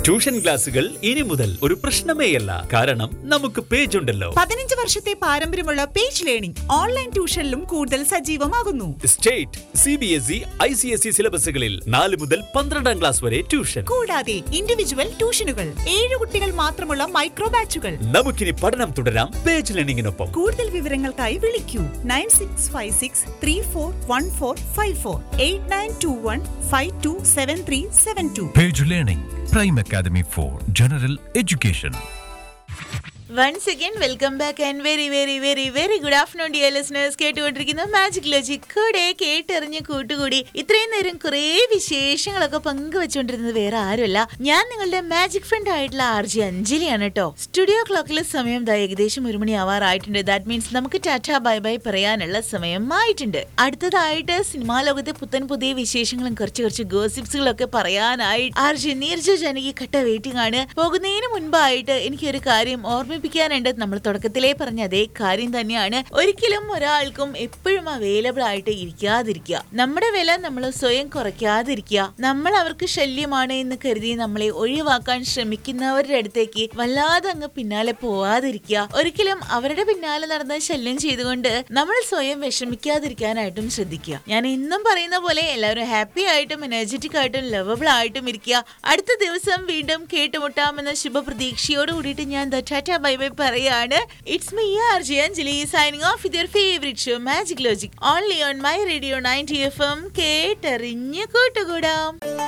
Tuition ക്ലാസുകൾ ഇനി മുതൽ ഒരു പ്രശ്നമേയല്ല കാരണം നമുക്ക് പേജ് ഉണ്ടല്ലോ പതിനഞ്ച് വർഷത്തെ പാരമ്പര്യമുള്ള പേജ് ലേണിംഗ് ഓൺലൈൻ ട്യൂഷനിലും കൂടുതൽ സജീവമാകുന്നു state C B S E I C S E സിലബസുകളിൽ നാല് മുതൽ പന്ത്രണ്ടാം ക്ലാസ് വരെ ട്യൂഷൻ കൂടാതെ ഇൻഡിവിജ്വൽ ട്യൂഷനുകൾ ഏഴ് കുട്ടികൾ മാത്രമുള്ള മൈക്രോ ബാച്ചുകൾ നമുക്കിനി പഠനം തുടരാം പേജ് ലേണിംഗിനൊപ്പം കൂടുതൽ വിവരങ്ങൾക്കായി വിളിക്കൂ nine six five six three four one four five four eight nine two one five two seven three seven two Page Learning, Prime Academy for General Education. Once again welcome back and very very very very good afternoon dear listeners കേട്ടുകൊണ്ടിരിക്കുന്ന magic logic കൂടെ കേട്ടെറിഞ്ഞ് കൂട്ടുകൂടി ഇത്രയും നേരം കുറേ വിശേഷങ്ങളൊക്കെ പങ്കുവെച്ചുകൊണ്ടിരുന്നത് വേറെ ആരുമല്ല ഞാൻ നിങ്ങളുടെ മാജിക് ഫ്രണ്ട് ആയിട്ടുള്ള ആർ ജി അഞ്ജലിയാണ് കേട്ടോ സ്റ്റുഡിയോ ക്ലോക്കിലെ സമയം ദാ ഏകദേശം ഒരു മണി ആവാറായിട്ടുണ്ട് ദാറ്റ് മീൻസ് നമുക്ക് ടാറ്റ ബൈ ബൈ പറയാനുള്ള സമയം ആയിട്ടുണ്ട് അടുത്തതായിട്ട് സിനിമാ ലോകത്തെ പുത്തൻ പുതിയ വിശേഷങ്ങളും കുറച്ച് കുറച്ച് ഗോസിപ്സുകളൊക്കെ പറയാനായി ആർ ജി നീർജ ജനകി കട്ട വെയിറ്റിംഗ് ആണ് പോകുന്നതിന് മുൻപായിട്ട് എനിക്കൊരു കാര്യം ഓർമ്മിപ്പിക്കാനുണ്ട് നമ്മൾ തുടക്കത്തിലേ പറഞ്ഞ അതേ കാര്യം തന്നെയാണ് ഒരിക്കലും ഒരാൾക്കും എപ്പോഴും അവൈലബിൾ ആയിട്ട് ഇരിക്കാതിരിക്കുക നമ്മുടെ വില നമ്മൾ സ്വയം കുറയ്ക്കാതിരിക്കുക നമ്മൾ അവർക്ക് ശല്യമാണ് എന്ന് കരുതി നമ്മളെ ഒഴിവാക്കാൻ ശ്രമിക്കുന്നവരുടെ അടുത്തേക്ക് വല്ലാതെ അങ്ങ് പിന്നാലെ പോവാതിരിക്കുക ഒരിക്കലും അവരുടെ പിന്നാലെ നടന്ന് ശല്യം ചെയ്തുകൊണ്ട് നമ്മൾ സ്വയം വിഷമിക്കാതിരിക്കാനായിട്ടും ശ്രദ്ധിക്കുക ഞാൻ എന്നും പറയുന്ന പോലെ എല്ലാവരും ഹാപ്പി ആയിട്ടും എനർജറ്റിക് ആയിട്ടും ലവബിൾ ആയിട്ടും ഇരിക്കുക അടുത്ത ദിവസം വീണ്ടും കേട്ടുമുട്ടാമെന്ന ശുഭപ്രതീക്ഷയോട് കൂടിയിട്ട് ഞാൻ ദ ടാറ്റ ബൈ ബൈ പറയാണ് it's me R G Anjali signing off with your favourite show magic logic only on my radio ninety F M കേട്ടറിഞ്ഞ് കൂട്ടുകൂടാം